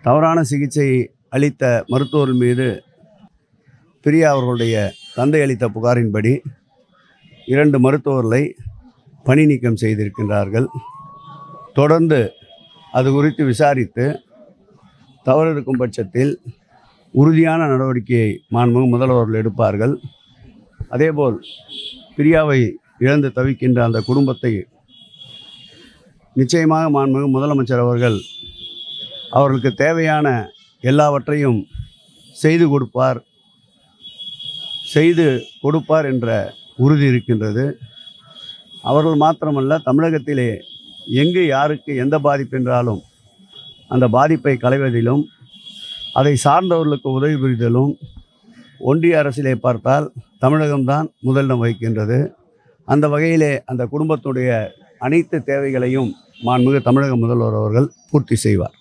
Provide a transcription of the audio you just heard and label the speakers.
Speaker 1: தவறான சிகிச்சை அளித்த மருத்துவர்கள் மீது பிரியா அவர்களுடைய தந்தை அளித்த புகாரின்படி இரண்டு மருத்துவர்களை பணி நீக்கம் செய்திருக்கின்றார்கள் தொடர்ந்து அது குறித்து விசாரித்து தவறு இருக்கும் பட்சத்தில் உறுதியான நடவடிக்கையை மாண்புமிகு முதல்வர்கள் எடுப்பார்கள் அதேபோல் பிரியாவை இழந்து தவிக்கின்ற அந்த குடும்பத்தை நிச்சயமாக மாண்புமிகு முதலமைச்சர் அவர்கள் அவர்களுக்கு தேவையான எல்லாவற்றையும் செய்து கொடுப்பார் செய்து கொடுப்பார் என்ற உறுதி இருக்கின்றது அவர்கள் மாத்திரமல்ல தமிழகத்திலே எங்கு யாருக்கு எந்த பாதிப்பு என்றாலும் அந்த பாதிப்பை களைவதிலும் அதை சார்ந்தவர்களுக்கு உதவி புரிதலும் ஒன்றிய அரசிலே பார்த்தால் தமிழகம்தான் முதலிடம் வகிக்கின்றது அந்த வகையிலே அந்த குடும்பத்துடைய அனைத்து தேவைகளையும் மாண்புமிகு தமிழக முதல்வர் அவர்கள் பூர்த்தி செய்வார்